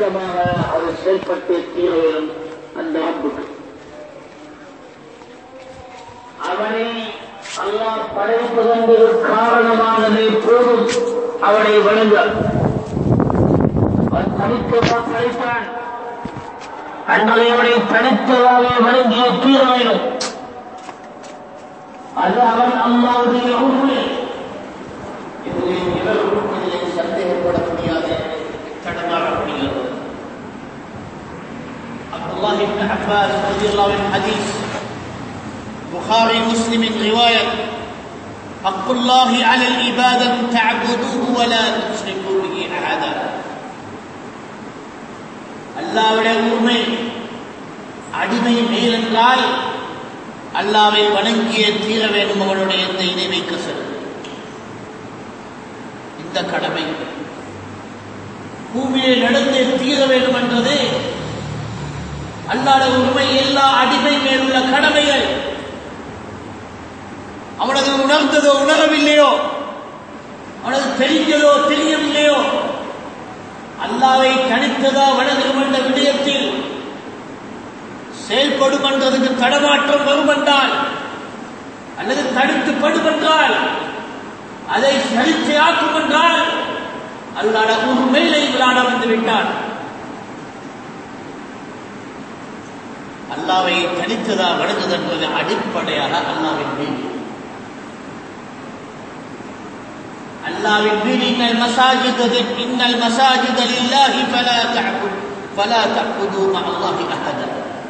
நிச்சயமாக அது செயல்பட்டு தீரவும் அந்த ரப்புக்கு அவனை அல்லாஹ் படைப்பதற்கு காரணமானதை போதும் அவனை வணங்க அவன் தனித்ததாக படைத்தான் அன்றைய அவனை தனித்ததாக வணங்கிய தீர வேண்டும் அது அவன் அல்லாவுடைய உண்மை இதில் எவரும் இதில் சந்தேகப்பட முடியாத தடமாற முடியாது அப்துல்லாஹ் இப்னு அப்பாஸ் ரலியல்லாஹு அன்ஹு ஹதீஸ் புகாரி முஸ்லிமின் ரிவாயத் حق الله على العباد أن تعبدوه ولا تشركوا به أحدا அல்லாவுடைய உண்மை அடிமை மேலென்றால் அல்லாவை வணங்கிய தீர வேண்டும் அவனுடைய எந்த இணை வைக்க செல்லும் இந்த கடமை பூமியை நடந்தே தீர வேண்டும் என்றது அல்லாத உண்மை எல்லா அடிமை மேலுள்ள கடமைகள் அவனது உணர்ந்ததோ உணரவில்லையோ அவனது தெரிஞ்சதோ தெரியவில்லையோ அல்லாவை தனித்ததா வணங்கும் என்ற விடயத்தில் செயல்படும் என்றதுக்கு தடமாற்றம் வரும் என்றால் அல்லது தடுத்து படும் என்றால் அதை சரிச்சையாக்கும் என்றால் அல்லாட உண்மையிலே விளையாட வந்து விட்டான் அல்லாவை தனித்ததா வணங்குது என்பது அடிப்படையாக அல்லாவின் மீது அல்லாவின் மீது இன்னல் மசாஜித் இன்னல் மசாஜித் லில்லாஹி ஃபலா தஅபுத் ஃபலா தஅபுது மஅ அல்லாஹி அஹதா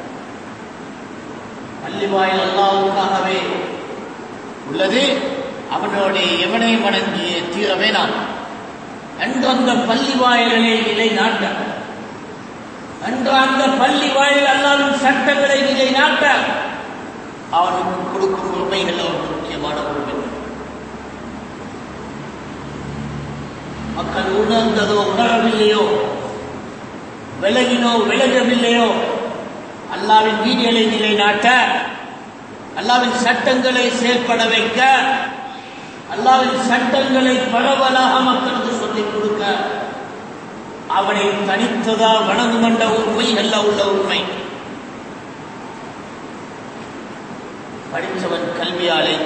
பள்ளிவாயில் அல்லாஹ்வுக்காகவே உள்ளது அவனோட எவனை வணங்கிய தீர வேணாம் என்று அந்த பள்ளி வாயில்களை நிலை நாட்ட என்று அந்த பள்ளி வாயில் அல்லாவின் சட்டங்களை நிலை நாட்ட அவனுக்கு கொடுக்கும் உண்மைகள் ஒரு முக்கியமான உண்மை மக்கள் உணர்ந்ததோ உணரவில்லையோ விலகினோ விலகவில்லையோ அல்லாவின் வீதிகளை நிலை நாட்ட அல்லாவின் சட்டங்களை செயல்பட வைக்க அல்லாவின் சட்டங்களை பரவலாக மக்களுக்கு சொல்லிக் கொடுக்க அவனை தனித்ததா வணங்கும் என்ற உண்மை அல்ல உள்ள உண்மை படித்தவன் கல்வியாலே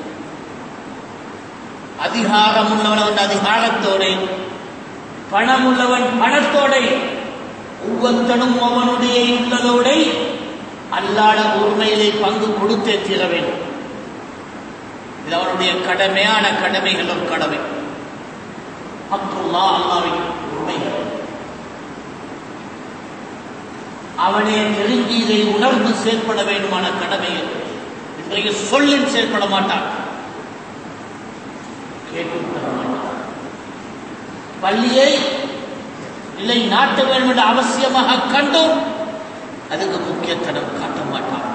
அதிகாரம் உள்ளவன் அதிகாரத்தோடு பணம் உள்ளவன் பணத்தோட ஒவ்வொருத்தனும் அவனுடைய உள்ளதோட அல்லாட உண்மையிலே பங்கு கொடுத்தே தீர வேண்டும் இது அவனுடைய கடமையான கடமைகள் ஒரு கடமை அப்துல்லா அல்லாவின் உண்மைகள் அவனே தெரிஞ்சு இதை உணர்ந்து செயல்பட வேண்டுமான கடமைகள் இன்றைய சொல்லில் செயல்பட மாட்டான் கேட்கும் பெற மாட்டான் பள்ளியை இல்லை நாட்ட வேண்டும் என்ற அவசியமாக கண்டும் அதுக்கு முக்கியத்தனம் காட்ட மாட்டான்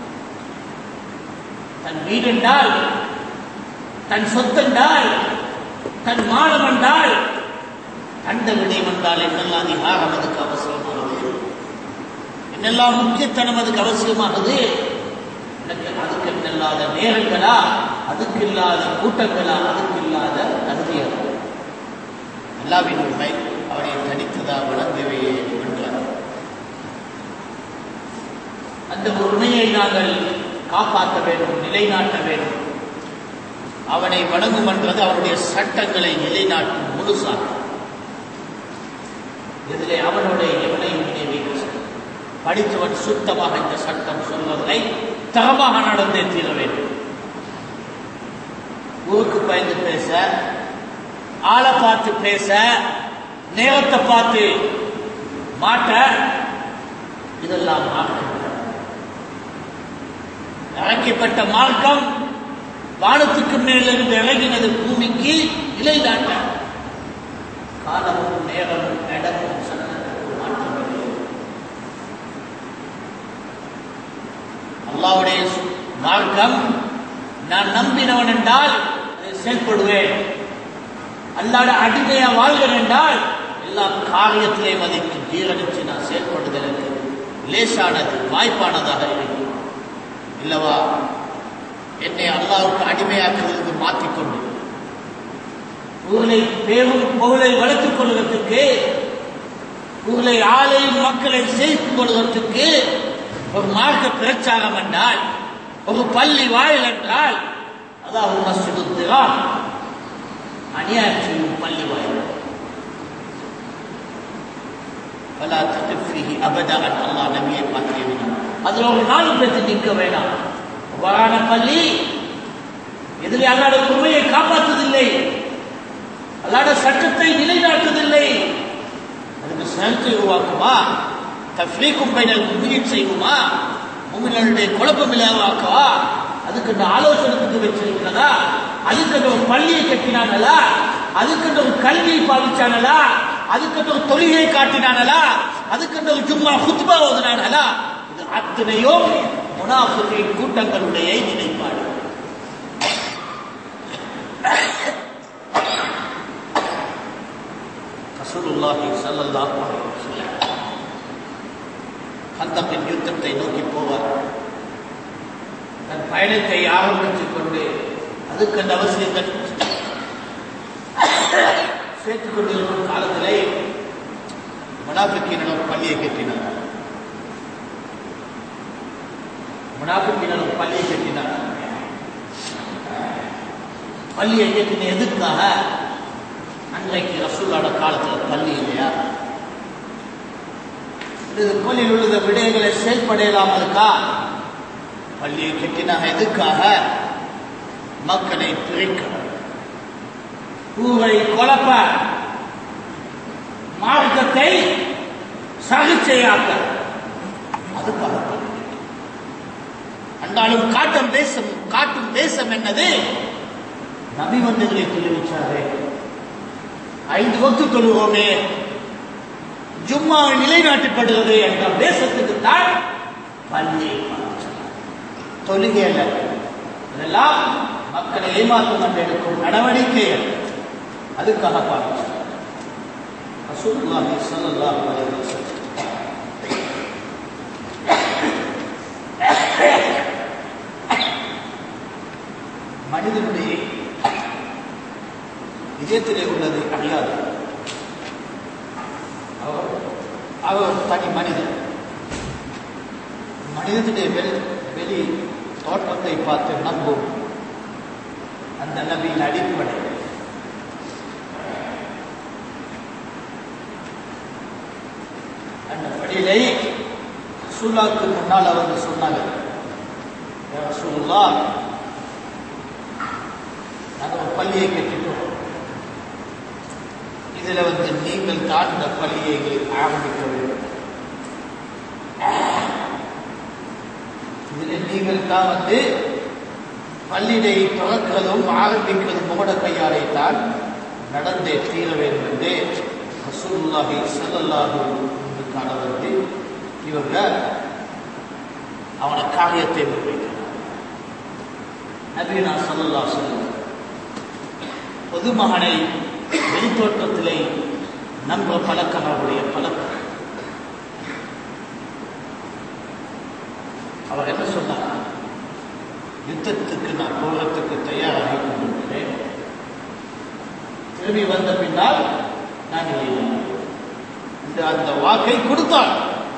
தன் வீடு என்றால் தன் சொத்தென்றால் தன் மானம் என்றால் கண்ட விடயம் என்றால் என்னெல்லாம் அதிகாரம் அதுக்கு அவசியமானது என்னெல்லாம் முக்கியத்தனம் அதுக்கு அவசியமானது எனக்கு அதுக்கு இல்லாத நேரங்களா அதுக்கு இல்லாத கூட்டங்களா அதுக்கு இல்லாத தகுதியாக அல்லாவின் உண்மை அவனை தனித்ததா வளர்ந்தவே என்றார் அந்த உண்மையை நாங்கள் காப்பாற்ற வேண்டும் நிலைநாட்ட வேண்டும் அவனை வணங்கும் என்றது அவனுடைய சட்டங்களை நிலைநாட்டும் முழுசாக இதிலே அவனுடைய எவனையும் நினைவு படித்தவன் சுத்தமாக இந்த சட்டம் சொல்வதை தரமாக நடந்தே தீர வேண்டும் ஊருக்கு பயந்து பேச ஆளை பார்த்து பேச நேரத்தை பார்த்து மாட்ட இதெல்லாம் மார்க்கம் இறக்கப்பட்ட மார்க்கம் வானத்துக்கு மேலிருந்து இறங்கினது பூமிக்கு இலை நாட்ட காலமும் நேரமும் இடமும் சட்டத்துக்கும் மாற்றம் இல்லை. அல்லாவுடைய மார்க்கம் நான் நம்பினவன் என்றால் அதை செயல்படுவேன் அல்லாட அடிமையா வாழ்கிறேன் என்றால் எல்லா காரியத்திலையும் மதிக்கு ஜீரணிச்சு நான் செயல்படுதல் எனக்கு லேசானது வாய்ப்பானதாக இருக்கும் இல்லவா என்னை அல்லாவுக்கு அடிமையாக்குவதற்கு மாற்றிக்கொண்டு ஊரை பேரும் புகழை வளர்த்துக் கொள்வதற்கு ஊரில் ஆலையும் மக்களை சேர்த்துக் கொள்வதற்கு ஒரு மார்க்க பிரச்சாரம் என்றால் ஒரு பள்ளி வாயில் என்றால் அதாவது மஸ்ஜிது திரார் அநியாயம் செய்யும் பள்ளி வாயில் பலா தகுஃபிஹி அபதா அல்லாஹ் நபியை பார்க்கிறேன் அதுல ஒரு நாலு பேர்த்து நிற்க வேண்டாம் அவ்வாறான பள்ளி எதிரே அல்லாட உண்மையை காப்பாற்றுவதில்லை அல்லாட சட்டத்தை நிலைநாட்டுவதில்லை அதுக்கு சரத்தை உருவாக்குமா தஃப்ரீக்கும் பைனல் முகின் செய்யுமா முகினுடைய குழப்பம் இல்லாமக்கவா அதுக்கு இந்த ஆலோசனைக்கு வச்சிருக்கிறதா அதுக்கு அந்த ஒரு பள்ளியை கட்டினாங்களா அதுக்கு அந்த ஒரு கல்வியை பாவிச்சானலா அதுக்கு அந்த ஒரு தொழிலை காட்டினானலா அதுக்கு அந்த ஒரு சும்மா குத்பா ஓதுனானலா இது அத்தனையும் முனாஃபிகின் கூட்டங்களுடைய நிலைப்பாடு ரசூலுல்லாஹி ஸல்லல்லாஹு அலைஹி வஸல்லம் கந்தப்பின் யுத்தத்தை நோக்கி போவார் தன் பயணத்தை ஆரம்பித்துக் கொண்டு அதுக்கு அந்த அவசியங்கள் சேர்த்துக் கொண்டிருக்கும் காலத்திலே மனாபிக்கினும் பள்ளியை கட்டினார் மனாபிக்கினும் பள்ளியை கட்டினார் பள்ளியை கட்டின எதுக்காக அன்றைக்கு ரசூலோட காலத்துல பள்ளி இல்லையா இது பள்ளியில் உள்ள விடயங்களை செயல்படையலாம் இருக்கா பள்ளியை கட்டினாங்க எதுக்காக மக்களை பிரிக்க ஊரை குழப்ப மார்க்கத்தை சகிச்சையாக்க அதுக்காக பள்ளி. அந்தாலும் காட்டும் தேசம் காட்டும் தேசம் என்னது நபி வந்ததை தெரிவிச்சாரே ஐந்து வகுத்து தொழுவோமே ஜும்மா நிலைநாட்டப்படுகிறது என்ற தேசத்துக்கு தான் பள்ளி தொழுகை அல்ல இதெல்லாம் மக்களை ஏமாற்றம் கண்டு எடுக்கும் நடவடிக்கைகள் அதுக்காக பார்க்கிறோம் ரசூலுல்லாஹி ஸல்லல்லாஹு அலைஹி வஸல்லம் மனிதனுடைய இதயத்திலே உள்ளது அறியாது அவர் அவர் ஒரு தனி மனிதன் மனிதனுடைய வெளி வெளி தோற்றத்தை பார்த்து நம்பும் அந்த நபியின் அடிப்படை அந்த படியிலே சுல்லாக்கு முன்னால் அவங்க சொன்னாங்க சுல்லா நாங்கள் ஒரு பள்ளியை கட்டிட்டோம் இதுல வந்து நீங்கள் தான் இந்த பள்ளியை எங்களுக்கு ஆரம்பிக்க வேண்டும் இதுல நீங்கள் தான் வந்து பள்ளியை துறக்கிறதும் ஆரம்பிக்கிறதும் முகட கையாலை தான் நடந்தே தீர வேண்டும் என்று ரசூலுல்லாஹி ஸல்லல்லாஹு காண வந்து இவங்க அவன காரியத்தை முன்வைக்கிறார் நபீனா ஸல்லல்லாஹு அலைஹி வஸல்லம் பொதுமகனை வெளித்தோற்றத்திலே நம்ப பழக்கம் அவருடைய பழக்கம் அவர் என்ன சொன்னார் யுத்தத்துக்கு நான் போகிறதுக்கு தயாராகி கொண்டிருக்கிறேன் திரும்பி வந்த பின்னால் நான் இல்லை இந்த அந்த வாக்கை கொடுத்தார்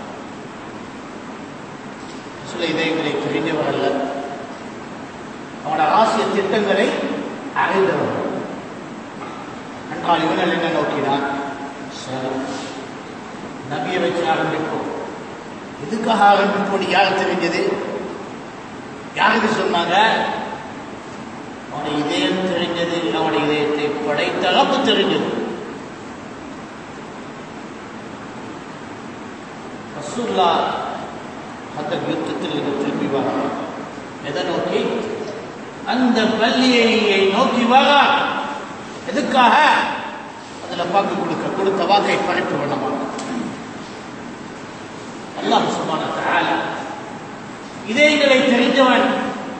சில இதயங்களை தெரிந்தவர் அல்ல அவனோட ஆசிய திட்டங்களை அறிந்தவர் என்றால் இவர்கள் என்ன நோக்கினார் சரி நபியை வச்சு ஆரம்பிப்போம் எதுக்காக ஆரம்பிப்போம் யார் தெரிஞ்சது யாருக்கு சொன்னாங்க அவனுடைய இதயம் தெரிஞ்சது அவனுடைய இதயத்தை படைத்தளப்பு தெரிஞ்சது ரசூல்லா அந்த யுத்தத்தில் இருந்து திரும்பி வர எதை நோக்கி அந்த பள்ளியை நோக்கி வர எதுக்காக அதுல பங்கு கொடுக்க கொடுத்த வாக்கை பறிப்பு வேணாமா அல்லாஹ் சுப்ஹானஹு வ தஆலா இதயங்களை தெரிந்தவன்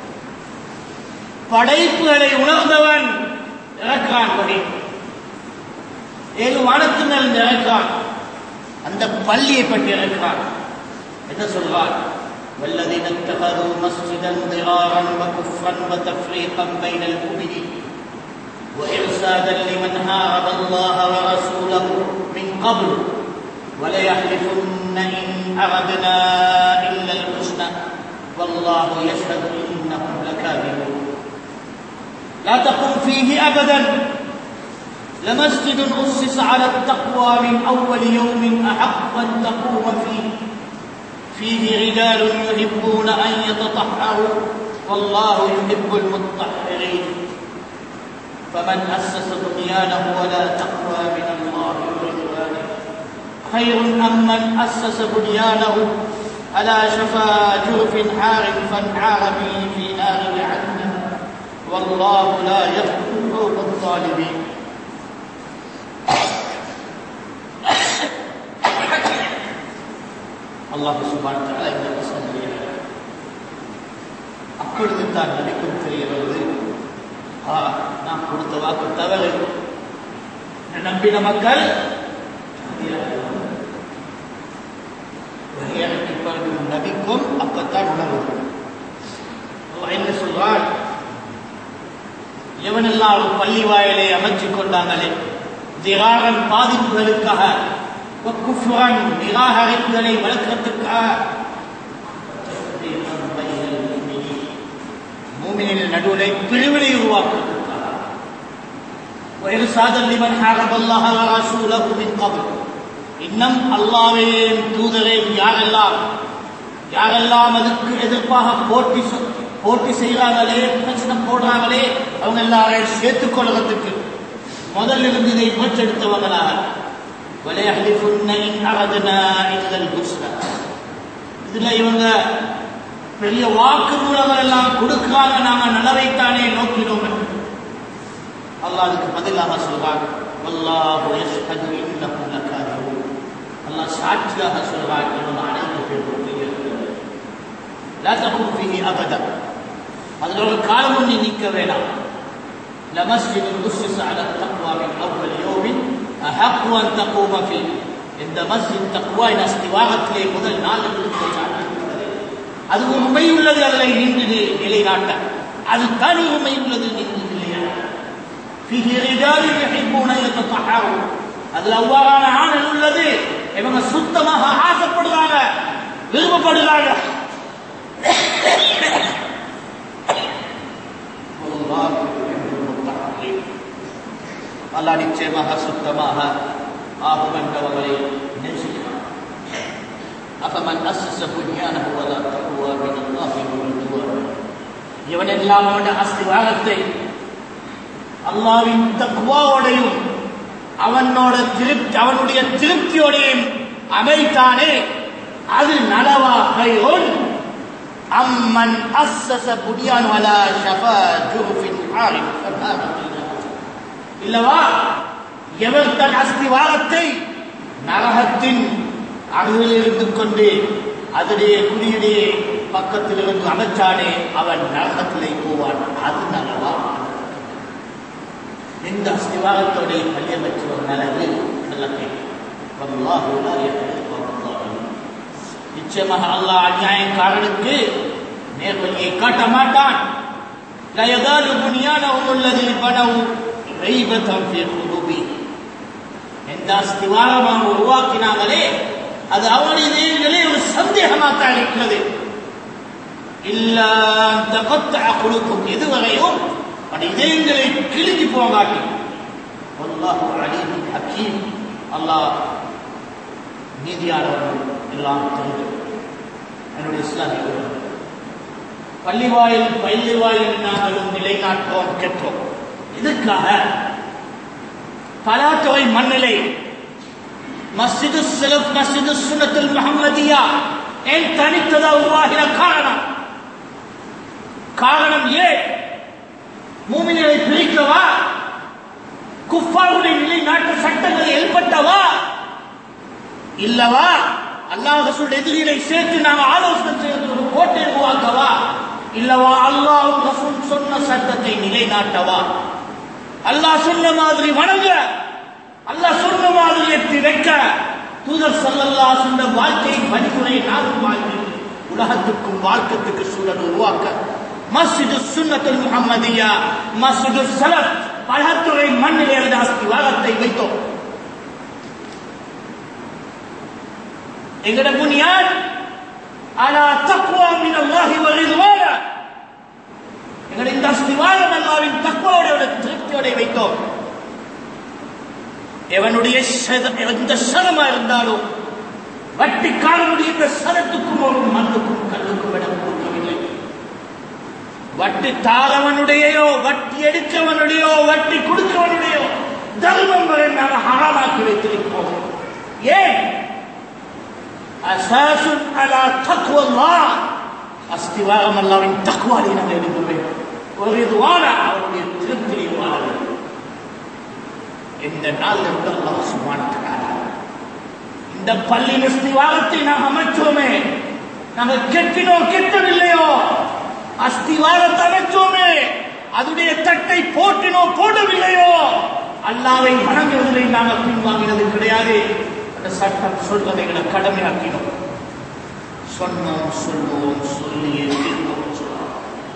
படைப்புகளை உணர்ந்தவன் இறக்கான் படி ஏழு வானத்தினர் இறக்கான் அந்த பள்ளியை பற்றி இறக்கான் என்ன சொல்றான் والذين اتخذوا مسجدا ضرارا وكفرا وتفريقا بين المؤمنين وإرسادا لمن هارب الله ورسوله من قبل وليحلفن إن أردنا إلا الحسنى والله يشهد إنهم لكاذبون لا تقم فيه أبدا لمسجد أسس على التقوى من أول يوم أحق أن تقوم فيه فيه رجال يحبون أن يتطهروا والله يحب المطهرين فمن أسس بنيانه ولا تقوى من الله ورضوانه خير أم من أسس بنيانه على شفا جرف حار فانحار به في نار جهنم والله لا يهدي القوم الظالمين அல்லாஹ் சுபான் தஆலா இந்த வசனத்தில் அப்பொழுது தான் நபிக்கும் தெரிய வருது ஆ நான் கொடுத்த வாக்கு தவறு என்னை நம்பின மக்கள் எனக்கு பிறகு நபிக்கும் அப்பத்தான் உணர்வு அல்லாஹ் என்ன சொல்றான் எவனெல்லாம் ஒரு பள்ளி வாயிலை அமைச்சு கொண்டாங்களே திகாரன் பாதிப்புகளுக்காக குஃப்ரான் நிராகரிப்புகளை வளர்க்கறதுக்காக மூமினின் நடுவில் பிரிவினை உருவாக்குவதற்காக وإرسادا لمن حارب الله ورسوله من قبل இன்னும் அல்லாவையும் தூதரையும் யாரெல்லாம் யாரெல்லாம் அதுக்கு எதிர்ப்பாக போட்டி சொ- போட்டி செய்கிறாங்களே பிரச்சனை போடுறாங்களே அவங்க எல்லாரையும் சேர்த்துக் கொள்றதுக்கு முதல்ல இருந்து இதை முயற்செடுத்தவங்களாக وَلَيَحْلِفُنَّ إِنْ أَرَدْنَا إِلَّا الْحُسْنَى இதுல இவங்க பெரிய வாக்குமூலங்கள் எல்லாம் கொடுக்காம நாங்க நல்லதைத்தானே நோக்கினோம் அல்லாஹ் அதுக்கு பதிலாக சொல்றான் வல்லாஹு யஷ்ஹது இன்னஹும் லகாதிபூன் அல்லாஹ் சாட்சியாக சொல்றான் இவங்க அனைத்து பேரும் பொய்யர்கள். லா தகும் ஃபீஹி அபதா அதுல ஒரு காலமும் நீ நிற்க வேணாம் لمسجد أسس على التقوى من أول يوم أحق أن تقوم فيه இந்த மஸ்ஜித் தக்வாயின் அஸ்திவாகத்திலே முதல் நாள் அது உண்மை உள்ளது அதில் நின்று நிலைநாட்ட அது தனி உண்மை உள்ளது நின்று நிலைநாட்ட فيه رجال يحبون أن يتطهروا அதுல அவ்வாறான ஆணல் உள்ளது இவங்க சுத்தமாக ஆசைப்படுறாங்க விருப்பப்படுறாங்க والله يحب المطهرين அல்லாஹ் நிச்சயமாக சுத்தமாக ஆகும் என்றவர்களை நேசிக்கிறார் அஃபமன் அஸ்ஸஸ புன்யானஹு வலா தக்வா மினல்லாஹி வரிதுவான் இவன் எல்லாம் அவனுடைய அஸ்திவாரத்தை அல்லாவின் தக்வாவோடையும் அவனோட திருப்தி அவனுடைய திருப்தியோடையும் அமைத்தானே அது நலவா கைரோன் அம்மன் அஸ்ஸஸ புனியான் அலா ஷஃபா ஜுர்ஃபின் ஹாரின் ஃபன்ஹார இல்லவா எவர் தன் அஸ்திவாரத்தை நரகத்தின் அருகில் இருந்து கொண்டு அதனுடைய குடியுடைய பக்கத்தில் இருந்து அமைச்சானே அவன் நரகத்திலே போவான் அது நலவா இந்த அஸ்திவாரத்தோட பள்ளி அமைச்சவர் நல்லது நல்ல கேள்வி வல்லாஹு லா யஹ்தி அல்-ظالمين. நிச்சயமாக அல்லாஹ் அநியாயக்காரனுக்கு நேர்வழியை காட்ட மாட்டான் لا يزال بنيانهم الذي بنوا ريبة في قلوبهم எந்த அஸ்திவாரம் அவங்க உருவாக்கினாங்களே அது அவனுடைய இதயங்களே ஒரு சந்தேகமாத்தான் இருக்கிறது இல்ல தகத்த குழுக்கும் இதுவரையும் அந்த இதயங்களை கிழிஞ்சு போகாட்டி அல்லாஹு அலீம் ஹக்கீம் அல்லாஹ் நீதியானவர்கள் எல்லாம் தெரியும் என்னுடைய இஸ்லாமிய உறவுகள். பள்ளிவாயில் பள்ளிவாயில் நாங்களும் நிலைநாட்டோம் கேட்டோம் இதுக்காக பலாத்தொகை மண்ணிலை மஸ்ஜிது செலப் மஸ்ஜிது சுன்னத்துல் முஹம்மதியா ஏன் தனித்ததா உருவாகின காரணம் காரணம் ஏன் மூமிகளை பிரிக்கவா குஃபாருடைய நிலைநாட்டு சட்டங்களை ஏற்பட்டவா இல்லவா அல்லாஹ் ரசூல் எதிரிகளை சேர்த்து நாங்க ஆலோசனை செய்து ஒரு கோட்டை உருவாக்கவா இல்லவா அல்லாஹ் ரசூல் சொன்ன சட்டத்தை நிலைநாட்டவா அல்லாஹ் சொன்ன மாதிரி வணங்க அல்லாஹ் சொன்ன மாதிரி எத்தி வைக்க தூதர் ஸல்லல்லாஹு சொன்ன வாழ்க்கை வழிமுறை நாளும் வாழ்க்கை உலகத்துக்கும் வாழ்க்கத்துக்கு சூழல் உருவாக்க மஸ்ஜிது சுன்னத்துல் முஹம்மதியா மஸ்ஜிது சலப் பலத்துறை மண்ணில் இருந்து அஸ்திவாரத்தை வைத்தோம் எங்கட புனியான் ஆனா தக்குவா மின் அல்லாஹி வரிதுவான எங்கட இந்த அஸ்திவாரம் அல்லாவின் தக்குவோட திருப்தியோட வைத்தோம் எவனுடைய சத- எந்த சதமா இருந்தாலும் வட்டிக்காரனுடைய இந்த சதத்துக்கும் ஒரு மண்ணுக்கும் கல்லுக்கும் இடம் கொடுக்கவில்லை வட்டி தாரவனுடையோ வட்டி எடுக்கவனுடையோ வட்டி கொடுக்கவனுடையோ தர்மம் வரை நாம் ஹராமாக்கி வைத்திருப்போம் ஏன் அசாசுன் அலா தக்குவல்லா அஸ்திவாரம் அல்லாவின் தக்குவாலை நாங்கள் எடுக்க வேண்டும் ஒரு இதுவான அவருடைய திருப்தியை வாழ வேண்டும் இந்த நாள் இருந்து அல்லாஹ் சுமானத்துக்காக இந்த பள்ளி அஸ்திவாரத்தை நாம் அமைச்சோமே நாங்கள் கெட்டினோம் கெட்டவில்லையோ அஸ்திவாரத்தை அமைச்சோமே அதனுடைய தட்டை போட்டினோ போடவில்லையோ அல்லாவை வணங்குவதில்லை நாங்கள் பின்வாங்கினது கிடையாது அந்த சட்டம் சொல்வதை எங்களை கடமையாக்கினோம் சொன்னோம் சொல்லுவோம் சொல்லியே தீர்வோம் சொல்லுவோம்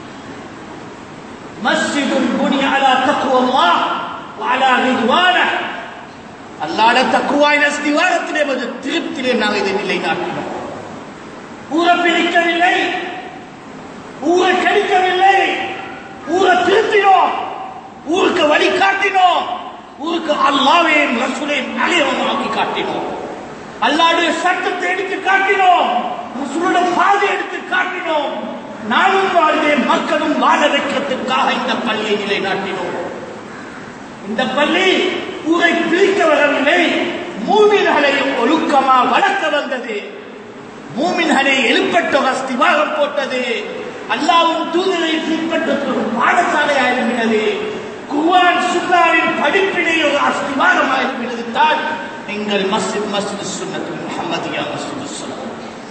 மஸ்ஜிதுல் புனிய அலா தக்குவல்லாஹ் வஅலா ரிதுவானஹ் அல்லாட தக்குவாய் நஸ்திவாரத்திலே வந்து திருப்திலே நாம் இதை நிலைநாட்டினோம் ஊரை பிரிக்கவில்லை ஊரை கடிக்கவில்லை ஊரை திருத்தினோம் ஊருக்கு வழி காட்டினோம் ஊருக்கு அல்லாவையும் ரசூலையும் அலையவமாக்கி காட்டினோம் அல்லாடைய சட்டத்தை எடுத்து காட்டினோம் ரசூலோட பாதை எடுத்து காட்டினோம் நானும் வாழ்வேன் மக்களும் வாழ வைக்கிறதுக்காக இந்த பள்ளியை நிலைநாட்டினோம் இந்த பள்ளி ஊரை பிரிக்க வரவில்லை மூமின்களை ஒழுக்கமா வளர்க்க வந்தது மூமின்களை எழுப்பட்ட அஸ்திவாகம் போட்டது அல்லாவும் தூதரை பின்பற்ற ஒரு பாடசாலையாயிருக்கிறது குர்ஆன் சுன்னாவின் படிப்பினை ஒரு அஸ்திவாரமாயிருக்கிறது தான் எங்கள் மஸ்ஜித் மஸ்ஜித் சுன்னத்து முஹம்மதியா மஸ்ஜித் சுன்னத்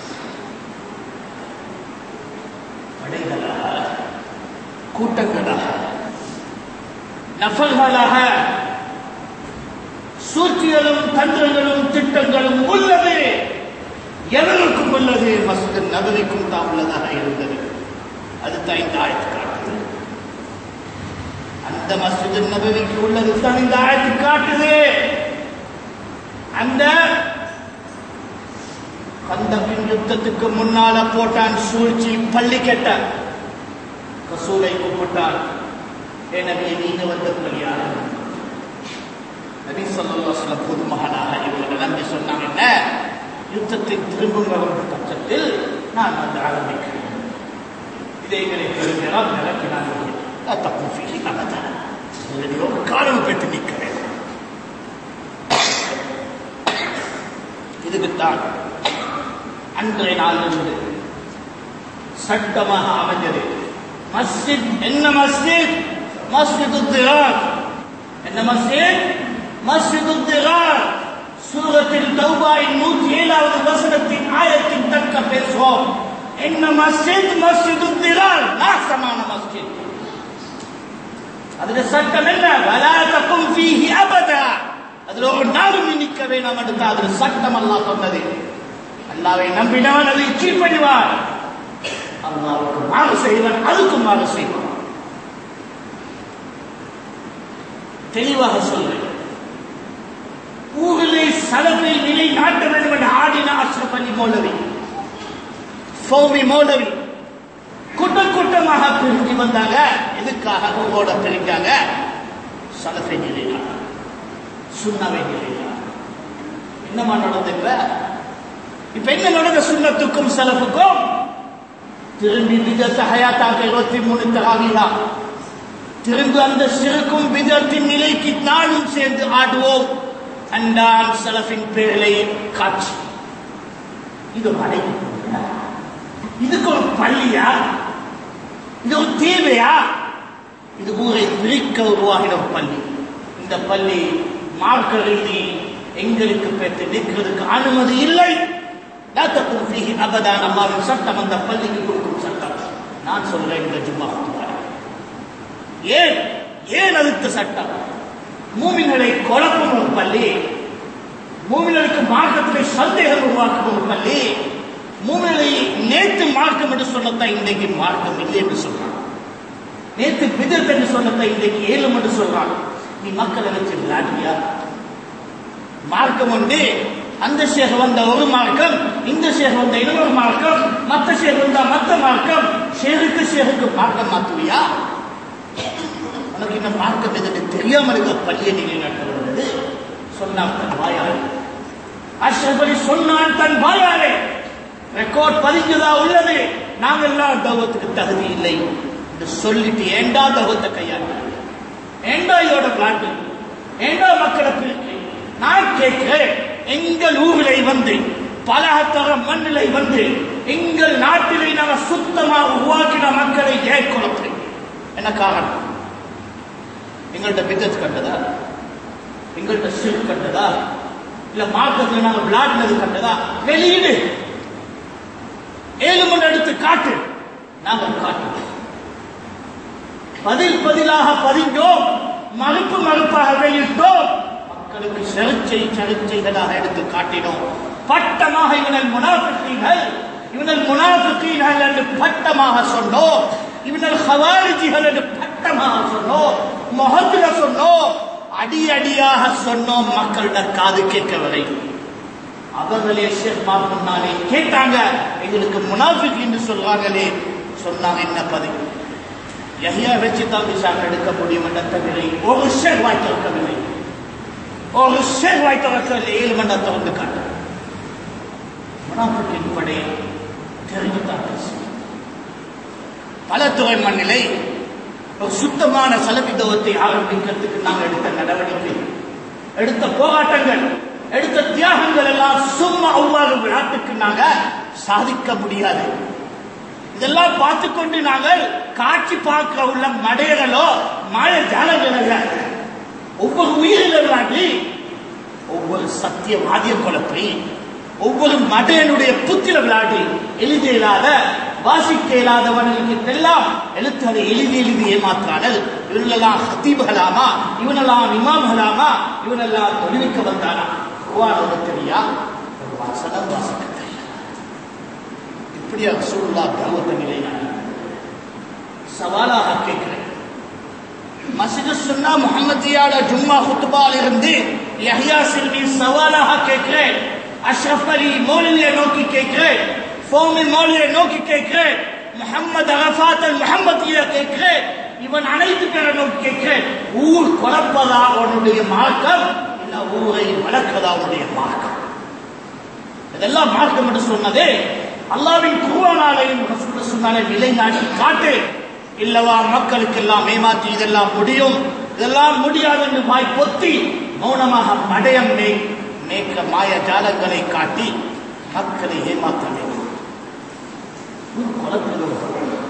படைகளா கூட்டங்களாக நஃபல்களாக சூழ்ச்சிகளும் தந்திரங்களும் திட்டங்களும் உள்ளது எவருக்கும் உள்ளது மஸ்ஜித் நபவிக்கும் தான் உள்ளதாக இருந்தது அதுதான் இந்த ஆயத்து காட்டுது அந்த மஸ்ஜித் நபவிக்கு உள்ளது தான் இந்த ஆயத்து காட்டுது அந்த கந்தப்பின் யுத்தத்துக்கு முன்னால போட்டான் சூழ்ச்சி பள்ளி கெட்ட ரசூலை கூப்பிட்டான் ஏ நபியை நீங்க வந்த பள்ளியார் நபி சொல்லா சொல்ல பொதுமகனாக இவர்கள் நம்பி சொன்னாங்க என்ன யுத்தத்தை திரும்பும் வரும் பட்சத்தில் நான் வந்து ஆரம்பிக்கிறேன் இதை எங்களை பெருமையால் நிரப்பினார்கள் தப்பு ஃபீலி அவதான் ஒரு காலம் பெற்று நிற்கிறேன் இதுக்குத்தான் அன்றைய நாளிலிருந்து சட்டமாக அமைஞ்சது மஸ்ஜித் என்ன மஸ்ஜித் மஸ்ஜித் திரார் என்ன மஸ்ஜித் மஸ்ஜித் திரார் சூரத்தில் தௌபாயின் நூற்றி ஏழாவது வசனத்தின் ஆயத்தின் தக்க பேசுவோம் என்ன மஸ்ஜித் மஸ்ஜித் திரார் நாசமான மஸ்ஜித் அதுல சட்டம் என்ன வலா தக்கும் ஃபீஹி அபதா அதுல ஒரு நாளும் நீ நிற்க வேணாம் எடுத்து அதுல சட்டம் அல்லாஹ் சொன்னது அல்லாவை நம்பினவன் அதை கீழ்ப்படிவான் அல்லாவுக்கு மாறு செய்வன் அதுக்கும் மாறு செய்வான் தெளிவாக சொல்றேன் ஊரிலே சலவை நிலை நாட்ட வேண்டும் என்று ஆடின அஷ்ரப் அலி மௌலவி சோமி மௌலவி கூட்டம் கூட்டமாக பிரிஞ்சு வந்தாங்க எதுக்காக ஊரோட பிரிஞ்சாங்க சலஃபை நிலையா சுண்ணாவை நிலையா என்னமா நடந்து இப்ப இப்ப என்ன நடந்த சுண்ணத்துக்கும் சலஃபுக்கும் திரும்பி விதத்தை ஹயாத்தாக்க இருபத்தி மூணு தராவிலா திரும்ப அந்த சிறுக்கும் விதத்தின் நிலைக்கு நானும் சேர்ந்து ஆடுவோம் அண்டான் சலஃபின் பேரலை காட்சி இது ஒரு அடைப்பு இதுக்கு ஒரு பள்ளியா இது ஒரு தீவையா இது ஊரை பிரிக்க உருவாகின ஒரு பள்ளி இந்த பள்ளி மார்க்க ரீதி எங்களுக்கு பெற்று நிற்கிறதுக்கு அனுமதி இல்லை லா தக்கும் ஃபீஹி அபதான் அல்லாவின் சட்டம் அந்த பள்ளிக்கு கொடுக்கும் சட்டம் நான் சொல்றேன் இந்த ஜும்மா ஏன் ஏன் அதுக்கு சட்டம் மூமின்களை குழப்பும் ஒரு பள்ளி மூமின்களுக்கு மார்க்கத்திலே சந்தேகம் உருவாக்கும் ஒரு பள்ளி மூமின்களை நேற்று மார்க்கம் என்று சொன்னதான் இன்றைக்கு மார்க்கம் இல்லை என்று சொல்றான் நேற்று பிதத் என்று சொன்னதான் இன்றைக்கு ஏழும் என்று சொல்றான் நீ மக்களை வச்சு விளையாடுவியா மார்க்கம் உண்டு அந்த ஷேக் வந்த ஒரு மார்க்கம் இந்த ஷேக் வந்த இன்னொரு மார்க்கம் மத்த ஷேக் வந்தா மத்த மார்க்கம் ஷேருக்கு ஷேருக்கு மார்க்கம் மாத்துவியா உனக்கு இந்த மார்க்கம் எதுன்னு தெரியாமல் இருக்க பள்ளியை நீங்கள் நடத்துவது சொன்னான் தன் வாயாலே அஷ்ரப் அலி சொன்னான் தன் வாயாலே ரெக்கார்ட் பதிஞ்சதா உள்ளது நாங்கெல்லாம் தௌவத்துக்கு தகுதி இல்லை என்று சொல்லிட்டு ஏண்டா தௌவத்தை கையாண்டு ஏண்டா இதோட பிளாட்டு ஏண்டா மக்களை பிரிக்கு நான் கேட்கிறேன் எங்கள் ஊரிலே வந்து பலகத்தர மண்ணிலை வந்து எங்கள் நாட்டிலே நாங்கள் சுத்தமாக உருவாக்கின மக்களை ஏன் குழப்பம் என்ன காரணம் எங்கள்கிட்ட பித்தத் கண்டதா எங்கள்கிட்ட சிறு கண்டதா இல்ல மார்க்கத்தில் நாங்க விளையாடினது கண்டதா வெளியீடு ஏழு மணி எடுத்து காட்டு நாங்கள் காட்டுவோம் பதில் பதிலாக பதிந்தோம் மறுப்பு மறுப்பாக வெளியிட்டோம் மக்களுக்கு செருச்சை செருச்சைகளாக எடுத்து காட்டினோம் பட்டமாக இவனல் முனாஃபிக்கீன்கள் இவனல் முனாஃபிக்கீன்கள் என்று பட்டமாக சொன்னோம் இவனல் ஹவாரிஜிகள் என்று பட்டமாக சொன்னோம் முகத்துல சொன்னோம் அடி அடியாக சொன்னோம் மக்களிட காது கேட்கவில்லை அவர்களே ஷேர்மா முன்னாலே கேட்டாங்க எங்களுக்கு முனாஃபிக் என்று சொல்றாங்களே சொன்னாங்க என்ன பதில் யஹ்யா வச்சு தான் விசாரணை எடுக்க முடியும் என்ற தவிரை ஒரு ஷேர் வாய் திறக்கவில்லை ஒரு ஷேர் வாய் திறக்கவில்லை ஏழு மணி நேரத்தை வந்து காட்டு முனாஃபிக்கின் படை தெரிஞ்சுதான் பேசு பல துறை மண்ணிலை ஒரு சுத்தமான சலபிதவத்தை ஆரம்பிக்கிறதுக்கு நாங்கள் எடுத்த நடவடிக்கை எடுத்த போராட்டங்கள் எடுத்த தியாகங்கள் எல்லாம் சும்மா அவ்வாறு நாட்டுக்கு நாங்க சாதிக்க முடியாது இதெல்லாம் பார்த்து கொண்டு நாங்கள் காட்சி பார்க்க உள்ள மடையர்களோ மாய ஜாலங்கள ஒவ்வொரு உயிரிழந்தாண்டி ஒவ்வொரு சத்தியவாதிய குழப்பி ஒவ்வொரு மடையனுடைய புத்திர விளையாடி எழுத இயலாத வாசிக்க இயலாதவர்களுக்கு எல்லாம் எழுத்து அதை எழுதி எழுதி ஏமாற்றார்கள் இவனெல்லாம் ஹத்தீப்களாமா இவனெல்லாம் இமாம்களாமா இவனெல்லாம் தொழுவிக்க வந்தானா குர்ஆனோட தெரியா ஒரு வசனம் வாசிக்க தெரியும் இப்படியா ரசூலுல்லா தாவத்தை நிலைநாட்டி சவாலாக கேட்கிறேன் மஸ்ஜிது சுன்னா முஹம்மதியால ஜும்மா குத்துபால் இருந்து யஹ்யா சில்வி சவாலாக கேட்கிறேன் அஷ்ரஃப் அலி மௌலியை நோக்கி கேட்கிறேன் ஃபோமின் மௌலியை நோக்கி கேட்கிறேன் முஹம்மது அரஃபாத் அல் முஹம்மதியை கேட்கிறேன் இவன் அனைத்து பேரை நோக்கி கேட்கிறேன் ஊர் குழப்பதா அவனுடைய மார்க்கம் இல்ல ஊரை வளர்க்கதா அவனுடைய மார்க்கம் இதெல்லாம் மார்க்கம் என்று சொன்னதே அல்லாவின் குருவானாலையும் ரசூல் சொன்னாலே நிலைநாட்டி காட்டு இல்லவா மக்களுக்கு எல்லாம் ஏமாற்றி இதெல்லாம் முடியும் இதெல்லாம் முடியாது என்று வாய் பொத்தி மௌனமாக மடயம் மே மேற்க மாய ஜாலங்களை காட்டி மக்களை ஏமாற்ற வேண்டும் ஊர் குழப்பங்கள்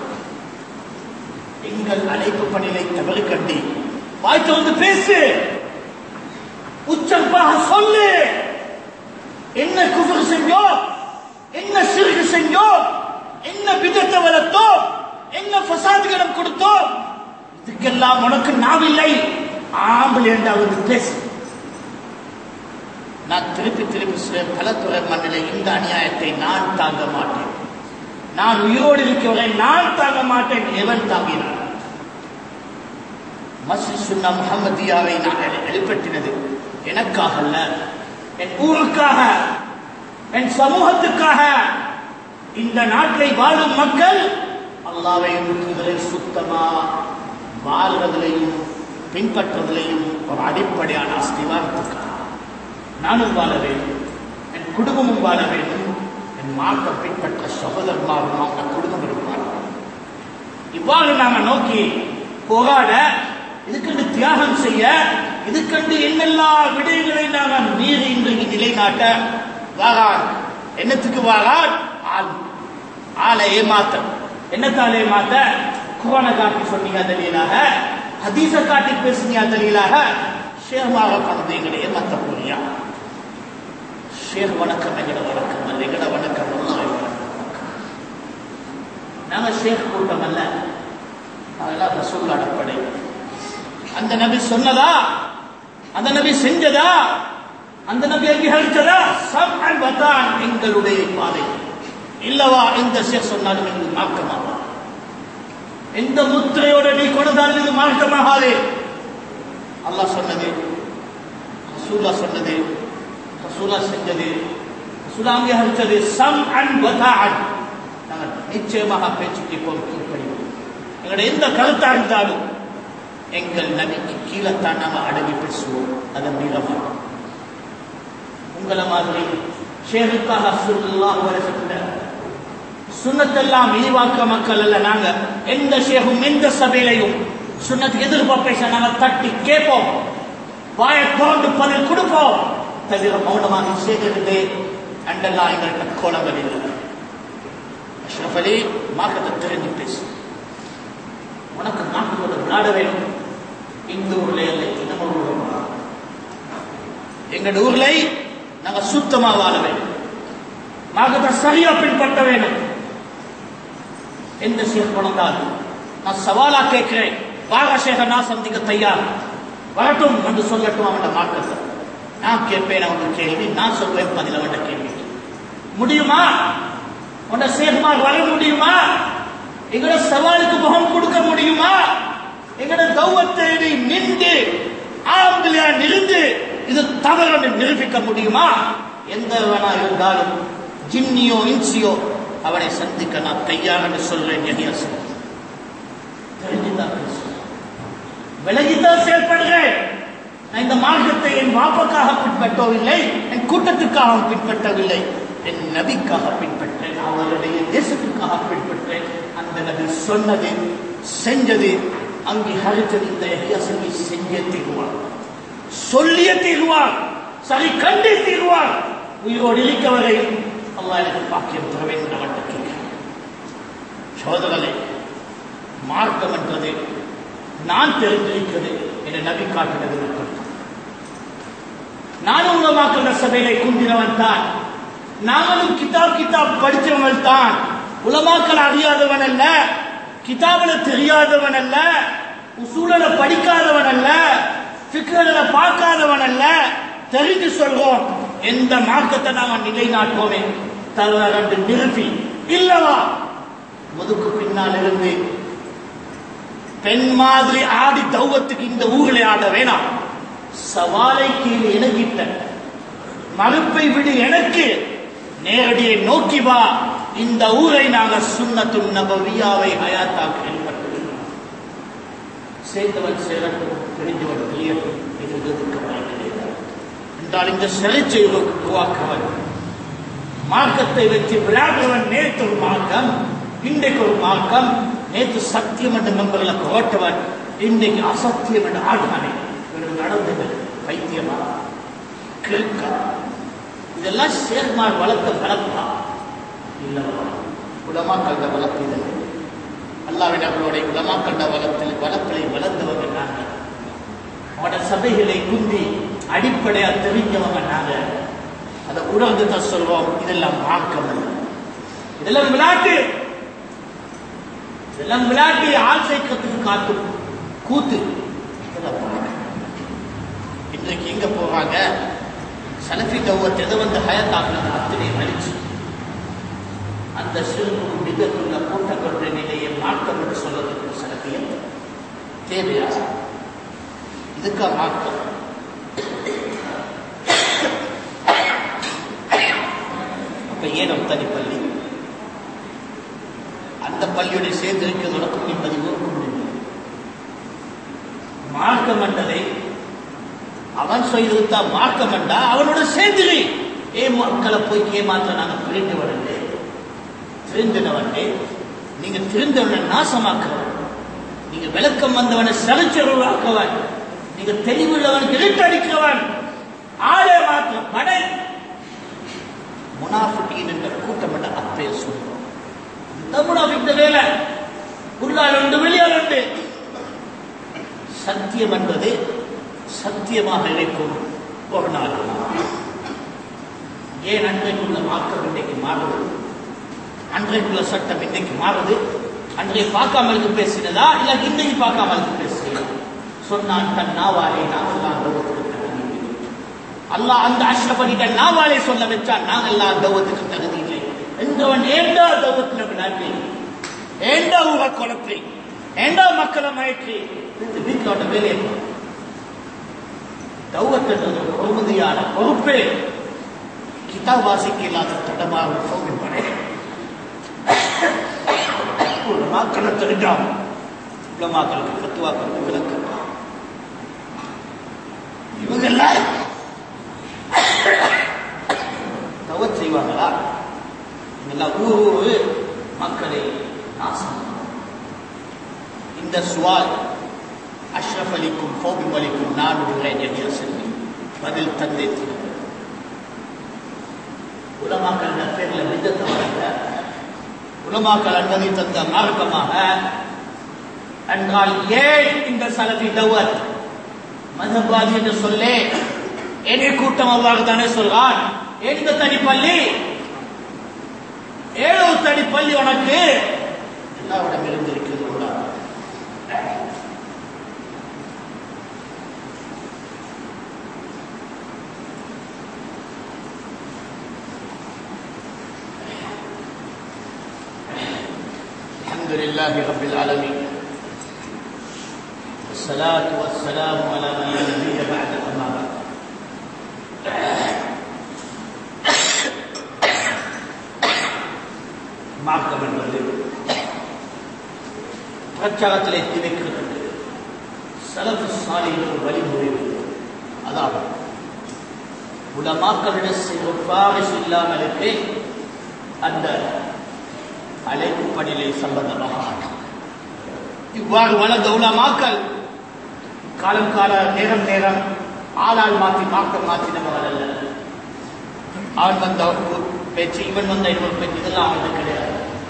எங்கள் அழைப்பு பணியை தவறு கண்டி வாய் வந்து பேசு உச்சப்பாக சொல்லு என்ன குஃபர் செஞ்சோம் என்ன சிறுகு செஞ்சோம் என்ன விதத்தை வளர்த்தோம் என்ன ஃபசாதுகளும் கொடுத்தோம் இதுக்கெல்லாம் உனக்கு நாவில்லை ஆம்பளை என்றாவது பேசு நான் திருப்பி திருப்பி சொல்ல பலத்துறை மண்ணில் இந்த அநியாயத்தை நான் தாங்க மாட்டேன் நான் உயிரோடு இருக்கிறவரை நான் தாங்க மாட்டேன் எவன் தாங்கினான் மஸ்ஜித் சுன்னா முகமதியாவை நான் எழு- எழுப்பட்டினது எனக்காக அல்ல என் ஊருக்காக என் சமூகத்துக்காக இந்த நாட்டில் வாழும் மக்கள் அல்லாவையும் தூதரை சுத்தமா வாழ்வதிலையும் பின்பற்றுவதிலையும் ஒரு அடிப்படையான அஸ்திவாரத்துக்காக நானும் வாழ வேண்டும் என் குடும்பமும் வாழ வேண்டும் என் மார்க்க பின்பற்ற சகோதரமாகவும் அந்த குடும்பம் இருப்பார் இவ்வாறு நாம நோக்கி போராட இதுக்கென்று தியாகம் செய்ய இதுக்கென்று என்னெல்லாம் விடயங்களை நாங்கள் மீறி இன்றைக்கு நிலைநாட்ட வாரான் என்னத்துக்கு வாரான் ஆள் ஆளை ஏமாத்த என்னத்தால் ஏமாத்த குரானை காட்டி சொன்னீங்க தலியலாக ஹதீஸ காட்டி பேசுனீங்க தலியலாக ஷேர்மாக பண்ணது எங்களை ஏமாத்த போறியா ஷேர் வணக்கம் எங்கட வணக்கம் அல்ல எங்கட வணக்கம் அல்லாஹ் வணக்கம் நாங்க ஷேக் கூட்டம் அல்ல அதெல்லாம் ரசூல்லாட படை அந்த நபி சொன்னதா அந்த நபி செஞ்சதா அந்த நபி அங்கீகரிச்சதா சம்அன் வதான் எங்களுடைய பாதை இல்லவா எந்த ஷேக் சொன்னாலும் எங்களுக்கு மார்க்கமாகும் எந்த முத்திரையோட நீ கொண்டாலும் இது மார்க்கமாகாது அல்லாஹ் சொன்னது ரசூலா சொன்னது ரசூலா செஞ்சது சுனாமி அடித்தது சம் அண்ட் வதான் நாங்கள் நிச்சயமாக பேச்சு கேட்போம் கீழ்ப்படிவோம் எங்களுடைய எந்த கருத்தாக இருந்தாலும் எங்கள் நபிக்கு கீழத்தான் நாங்கள் அடங்கி பேசுவோம் அதை மீற மாட்டோம் உங்களை மாதிரி ஷேருக்காக சுல்லாஹ் வருஷத்துல சுண்ணத்தெல்லாம் இழிவாக்க மக்கள் அல்ல நாங்க எந்த ஷேகும் எந்த சபையிலையும் சுண்ணத்துக்கு எதிர்பார்ப்பை நாங்க தட்டி கேட்போம் வாயை திறந்து பதில் கொடுப்போம் தவிர மௌனமாக செய்கிறது அண்டெல்லாம் எங்கள்கிட்ட கோலங்கள் இல்லை அஷ்ரஃப் அலி மார்க்கத்தை தெரிஞ்சு பேசு உனக்கு நாட்டோட விளையாட வேணும் இந்த ஊர்ல இல்லை நம்ம ஊர்ல எங்கள் ஊர்ல நாங்க சுத்தமா வாழ வேண்டும் மார்க்கத்தை சரியா பின்பற்ற வேண்டும் எந்த ஷேக் வந்தாலும் நான் சவாலா கேட்கிறேன் வாக ஷேக நான் சந்திக்க தயார் வரட்டும் என்று சொல்லட்டும் அவன் மார்க்கத்தை நான் கேட்பேன் அவன் கேள்வி நான் சொல்வேன் பதில் அவன் கேள்வி முடியுமா உன்னை ஷேக்மார் வர முடியுமா எங்களோட சவாலுக்கு முகம் கொடுக்க முடியுமா எங்களோட கௌவத்தை நின்று ஆம்பளையா நிறுந்து இது தவறு நிரூபிக்க முடியுமா எந்த வேணா இருந்தாலும் ஜின்னியோ இன்சியோ அவனை சந்திக்க நான் தயார் என்று சொல்றேன் எனியாசன் தெரிஞ்சுதான் பேசுறேன் விலகித்தான் செயல்படுகிறேன் நான் இந்த மார்க்கத்தை என் வாப்பக்காக பின்பற்றவில்லை என் கூட்டத்துக்காக பின்பற்றவில்லை என் நபிக்காக பின்பற்றேன் அவருடைய தேசத்துக்காக பின்பற்றேன் அந்த நபி சொன்னது செஞ்சது அங்கீகரித்தது இந்த எஹியாசனை செஞ்சே தீருவார் சொல்லிய தீருவார் சரி கண்டே தீருவார் உயிரோடு இருக்க வரை அல்லாஹ் எனக்கு பாக்கியம் தர வேண்டும் அவன்கிட்ட கேட்கிறேன் சோதரலை மார்க்கம் என்றது நான் தெரிந்திருக்கிறது என நபி காட்டினது மட்டும் நானும் உலமாக்கிற சபையிலே குந்தினவன் தான் நாங்களும் கிதாப் கிதாப் படித்தவன் தான் உலமாக்கள் அறியாதவன் அல்ல கிதாபில தெரியாதவன் அல்ல உசூலல படிக்காதவன் அல்ல ஃபிக்ரல பார்க்காதவன் அல்ல தெரிஞ்சு சொல்றோம் எந்த மார்க்கத்தை நாம நிலைநாட்டுவோமே தவறு நிறுத்தி இல்லவா முதுக்கு பின்னால் இருந்து பெண் மாதிரி ஆடி தௌவத்துக்கு இந்த ஊரில் ஆட வேணாம் சவாலை கீழே இணங்கிட்ட மறுப்பை விடு எனக்கு நேரடியை நோக்கி வா இந்த ஊரை நாங்கள் சுண்ணத்து நபவியாவை ஹயாத்தாக்க ஏற்பட்டுள்ளோம் சேர்ந்தவன் சேரட்டும் தெரிஞ்சவன் தெரியட்டும் இது எதிர்க்க வாய்ப்பில்லை என்றால் இந்த சிறைச்சை உருவாக்குவன் மார்க்கத்தை வச்சு விளையாடுறவன் நேற்று ஒரு மார்க்கம் இன்றைக்கு ஒரு மார்க்கம் நேற்று சத்தியம் என்ற நம்பர்ல கோட்டவன் இன்றைக்கு அசத்தியம் என்று ஆழ்வானே இவனுக்கு நடந்தது பைத்தியமா கிழக்க இதெல்லாம் சேர்மார் வளர்த்த வளர்ப்பா இல்லவா உலமாக்கண்ட வளர்ப்பு இது அல்லாவின் அவர்களுடைய உலமாக்கண்ட வளத்தில் வளர்ப்பிலை வளர்ந்தவங்க நாங்க அவனோட சபைகளை குந்தி அடிப்படையா தெரிஞ்சவங்க நாங்க அதை உணர்ந்து தான் சொல்றோம் இதெல்லாம் மார்க்கம் அல்ல இதெல்லாம் விளையாட்டு இதெல்லாம் விளையாட்டு ஆள் சேர்க்கறதுக்கு காத்து கூத்து இதெல்லாம் பாருங்க. இன்றைக்கு எங்க போவாங்க சலஃபி தௌவத் எதை வந்து ஹயத்தாக்குனது அத்தனை அழிச்சு அந்த சிறுபு மிகக்குள்ள கூட்டங்களுடைய நிலையை மாற்றம் என்று சொல்வதற்கு சலஃபியம் தேவையா இதுக்கா மாற்றம் அப்ப ஏன் அத்தனி பள்ளி அந்த பள்ளியோட சேர்ந்து இருக்கிறதோட நிம்மதி ஊருக்கும் நிம்மதி மார்க்கம் என்றதை அவன் செய்திருத்தா மார்க்கம் என்றா அவனோட சேர்ந்து ஏ மக்களை போய் ஏமாத்த நாங்க பிரிந்து வரலே திருந்தினவனே நீங்க திருந்தவனை நாசமாக்குவன் நீங்க விளக்கம் வந்தவனை சரிச்சருவாக்குவன் நீங்க தெளிவுள்ளவன் இருட்டடிக்கிறவன் ஆளே மாற்ற படை முனாஃபிட்டின் என்ற கூட்டம் என்ற அப்பே சொல்றோம் இந்த முனாஃபிக் வேலை உள்ளால் உண்டு வெளியால் உண்டு சத்தியம் என்பது சத்தியமாக இருக்கும் ஒரு நாள் ஏன் அன்றைக்குள்ள மாற்றம் இன்றைக்கு மாறுது அன்றைக்குள்ள சட்டம் இன்றைக்கு மாறுது அன்றைய பார்க்காமலுக்கு பேசினதா இல்ல இன்னைக்கு பார்க்காமலுக்கு பேசுகிறதா சொன்னான் தன் நாவாலே நாங்கெல்லாம் தௌவத்துக்கு தகுதி இல்லை. அல்லாஹ் அந்த அஷ்ரபடிட்ட நாவாலே சொல்ல வச்சான் நாங்கெல்லாம் தௌவத்துக்கு தகுதி இல்லை என்றவன் ஏண்டா தௌவத்துல விளையாட்டு ஏண்டா ஊர குழப்பி ஏண்டா மக்களை மயக்கி இது வீட்டோட வேலையை பாரு. தௌவத் என்றது ஒரு பொறுமதியான பொறுப்பே கிதாப் வாசிக்க இல்லாத தடமாக சௌகரியப்படே உலமாக்களை தெரிஞ்சான் உலமாக்களுக்கு பத்துவாக்களுக்கு விளக்கம் இவங்கெல்லாம் தவறு செய்வாங்களா இவங்கெல்லாம் ஊர் ஊரு மக்களை நாசம் இந்த சுவால் அஷ்ரஃப் அலிக்கும் ஃபோபிம் அலிக்கும் நான் விடுகிறேன் என்று சொல்லி பதில் தந்தை உலமாக்கள் பேரில் விதத்தை வளர்க்க உலமாக்கள் அனுமதி தந்த மார்க்கமாக என்றால் ஏன் இந்த சலபி தவத் மதபாதி என்று சொல்லே என்னை கூட்டம் அவ்வாறு தானே சொல்றான் ஏன் இந்த தனி பள்ளி ஏழு தனி பள்ளி உனக்கு எல்லாவிடம் இருந்திருக்கிறது உள்ளா الحمد لله رب العالمين والصلاة والسلام على من لا نبي بعد أما بعد மார்க்கம் என்பது பிரச்சாரத்தில் எத்தி வைக்கிறது செலவு சாலையில் வழிமுறை அதாவது உலமாக்களிட சிறப்பாக இல்லாமலுக்கு அந்த அழைப்பு பணிலை சம்பந்தமாக இவ்வாறு வளர்ந்த உலமாக்கள் காலம் கால நேரம் நேரம் ஆளால் மாற்றி மார்க்கம் மாற்றினவர்கள் அல்ல அவன் வந்த ஒரு பேச்சு இவன் வந்த இன்னொரு பேச்சு இதெல்லாம் அவனுக்கு கிடையாது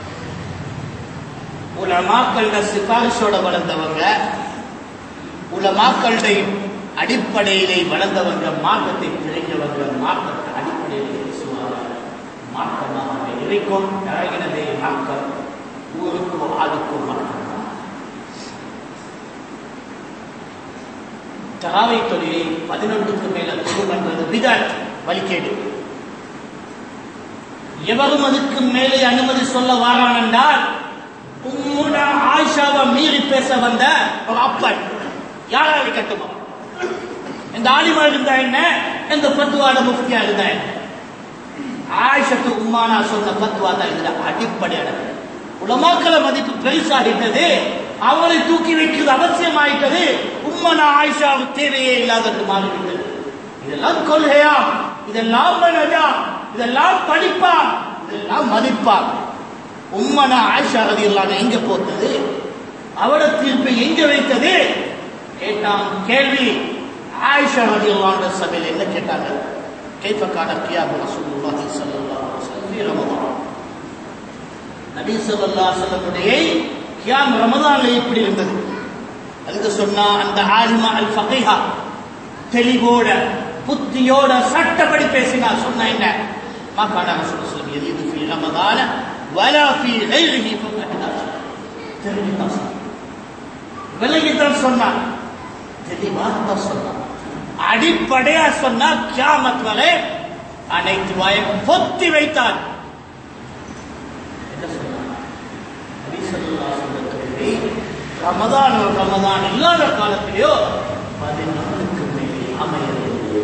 உலமாக்கள சிபாரிசோட வளர்ந்தவங்க உலமாக்களுடைய அடிப்படையிலே வளர்ந்தவங்க மார்க்கத்தை தெரிஞ்சவங்க மார்க்கத்தை அடிப்படையில் பேசுவாங்க மார்க்கமாக இருக்கும் இறங்கினதே மார்க்கம் ஊருக்கும் ஆளுக்கும் மார்க்கம் தராவை தொழிலை பதினொன்றுக்கு மேல தொழுமன்றது விதாட் வலிக்கேடு எவரும் அதுக்கு மேலே அனுமதி சொல்ல வாரான் என்றால் உம்முடா ஆயிஷாவை மீறி பேச வந்த ஒரு அப்பன் யாரா இருக்கட்டுமா இந்த ஆலிமா இருந்தா என்ன இந்த பத்துவாட முஃப்தியா இருந்தா என்ன ஆயிஷத்து உம்மானா சொன்ன பத்துவா தான் இதுல அடிப்படையான உலமாக்கள மதிப்பு பெருசாகிட்டது அவளை தூக்கி வைக்கிறது அவசியமாயிட்டது உம்மனா ஆயிஷாவுக்கு தேவையே இல்லாதது மாறிவிட்டது இதெல்லாம் கொள்கையா இதெல்லாம் மனதா இதெல்லாம் படிப்பா இதெல்லாம் மதிப்பா உம்மனா ஆயிஷா ரதி எல்லாம் எங்க போட்டது அவட தீர்ப்பை எங்க வைத்தது கேட்டான் கேள்வி ஆயிஷா ரதி எல்லாம் சபையில் என்ன கேட்டாங்க كيف كان قيام رسول الله صلى الله عليه وسلم في رمضان நபி ஸல்லல்லாஹு அலைஹி வஸல்லம் கியாம் ரமதான்ல எப்படி இருந்தது அதுக்கு சொன்னா அந்த ஆலிமா அல் ஃபகீஹா தெளிவோட புத்தியோட சட்டப்படி பேசினா சொன்னா என்ன மா கான ரசூல் ஸல்லல்லாஹு அலைஹி வஸல்லம் في رمضان ولا في غيره فقد தெரிஞ்சுதான் விலகித்தான் சொன்னான் தெளிவாக தான் சொன்னான் அடிப்படையா சொன்னா கியாமத் வரை அனைத்து வாயும் பொத்தி வைத்தார் என்ன சொன்னார்? நபி ஸல்லல்லாஹு அலைஹி வஸல்லம் ரமதான் ரமதான் இல்லாத காலத்திலேயோ பதினாலுக்கு மேலே அமையவில்லை